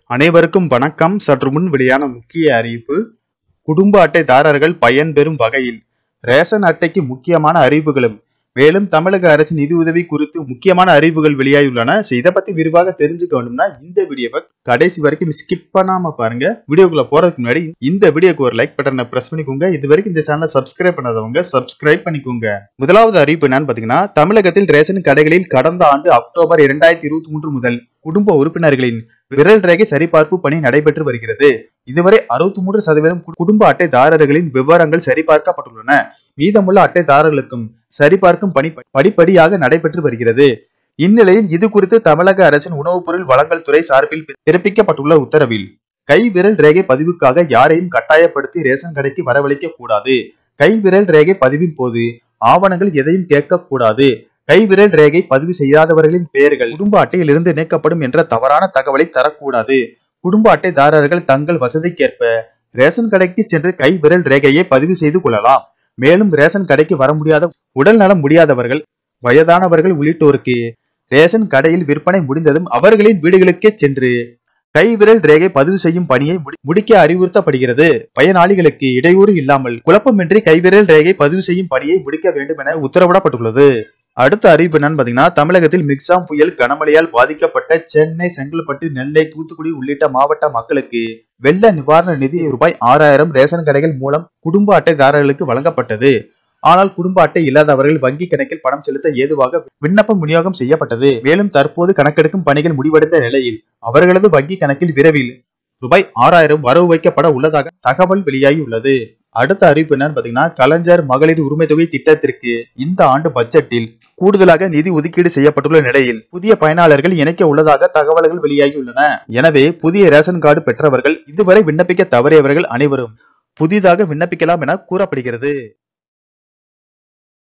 அனைவருக்கும் வணக்கம் சற்று முன் வெளியான முக்கிய அறிவிப்பு குடும்ப அட்டைதாரர்கள் பயன்பெறும் வகையில் ரேஷன் அட்டைக்கு முக்கியமான அறிவிப்புகளும் மேலும் தமிழக அரசின் நிதி உதவி குறித்து முக்கியமான அறிவிப்புகள் வெளியாகியுள்ளன So, இதை பத்தி விரிவாக தெரிஞ்சுக்க வேண்டும்னா இந்த வீடியோவை கடைசி வரைக்கும் ஸ்கிப் பண்ணாம பாருங்க வீடியோக்குள்ள போறதுக்கு முன்னாடி இந்த வீடியோக்கு ஒரு லைக் பட்டனை பிரஸ் பண்ணிக்கோங்க இது வரைக்கும் இந்த சேனலை சப்ஸ்கிரைப் பண்ணாதவங்க சப்ஸ்கிரைப் பண்ணிக்கோங்க முதலாவது அறிவிப்பு என்னன்னு பாத்தீங்கன்னா தமிழகத்தில் ரேஷன் கடைகளில் கடந்த ஆண்டு அக்டோபர் இரண்டாயிரத்தி இருபத்தி மூன்று முதல் குடும்ப உறுப்பினர்களின் விரல் ரேகை சரிபார்ப்பு பணி நடைபெற்று வருகிறது இதுவரை அறுபத்தி மூன்று சதவீதம் கு- குடும்ப அட்டைதாரர்களின் விவரங்கள் சரிபார்க்கப்பட்டுள்ளன மீதமுள்ள அட்டைதாரர்களுக்கும் சரிபார்க்கும் பணி படிப்படியாக நடைபெற்று வருகிறது இந்நிலையில் இது குறித்து தமிழக அரசின் உணவுப் பொருள் வழங்கல் துறை சார்பில் பிறப்பிக்கப்பட்டுள்ள உத்தரவில் கை விரல் ரேகை பதிவுக்காக யாரையும் கட்டாயப்படுத்தி ரேஷன் கடைக்கு வரவழைக்க கூடாது கை விரல் ரேகை பதிவின் போது ஆவணங்கள் எதையும் கேட்கக்கூடாது கைவிரல் ரேகை பதிவு செய்யாதவர்களின் பெயர்கள் குடும்ப அட்டையிலிருந்து நீக்கப்படும் என்ற தவறான தகவலை தரக்கூடாது குடும்ப அட்டைதாரர்கள் தங்கள் வசதிக்கேற்ப ரேஷன் கடைக்கு சென்று கை விரல் ரேகையை பதிவு செய்து கொள்ளலாம் மேலும் ரேஷன் கடைக்கு வர முடியாத உடல் நலம் முடியாதவர்கள் வயதானவர்கள் உள்ளிட்டோருக்கு ரேஷன் கடையில் விற்பனை முடிந்ததும் அவர்களின் வீடுகளுக்கே சென்று கைவிரல் ரேகை பதிவு செய்யும் பணியை முடி- முடிக்க அறிவுறுத்தப்படுகிறது பயனாளிகளுக்கு இடையூறு இல்லாமல் குழப்பமின்றி கைவிரல் ரேகை பதிவு செய்யும் பணியை முடிக்க வேண்டும் என உத்தரவிடப்பட்டுள்ளது அடுத்த அறிவிப்பு என்னன்னு பாத்தீங்கன்னா தமிழகத்தில் மிக்சாம் புயல் கனமழையால் பாதிக்கப்பட்ட சென்னை செங்கல்பட்டு நெல்லை தூத்துக்குடி உள்ளிட்ட மாவட்ட மக்களுக்கு வெள்ள நிவாரண நிதி ரூபாய் ஆறாயிரம் ரேஷன் கடைகள் மூலம் குடும்ப அட்டைதாரர்களுக்கு வழங்கப்பட்டது ஆனால் குடும்ப அட்டை இல்லாதவர்கள் வங்கி கணக்கில் பணம் செலுத்த ஏதுவாக விண்ணப்பம் விநியோகம் செய்யப்பட்டது மேலும் தற்போது கணக்கெடுக்கும் பணிகள் முடிவடைந்த நிலையில் அவர்களது வங்கி கணக்கில் விரைவில் ரூபாய் ஆறாயிரம் வரவு வைக்கப்பட உள்ளதாக தகவல் வெளியாகியுள்ளது அடுத்த அறிவிப்பு என்னன்னு பாத்தீங்கன்னா கலைஞர் மகளிர் உரிமை தொகை திட்டத்திற்கு இந்த ஆண்டு பட்ஜெட்டில் கூடுதலாக நிதி ஒதுக்கீடு செய்யப்பட்டுள்ள நிலையில் புதிய பயனாளர்கள் இணைக்க உள்ளதாக தகவல்கள் வெளியாகியுள்ளன எனவே புதிய ரேஷன் கார்டு பெற்றவர்கள் இதுவரை விண்ணப்பிக்க தவறியவர்கள் அனைவரும் புதிதாக விண்ணப்பிக்கலாம் என கூறப்படுகிறது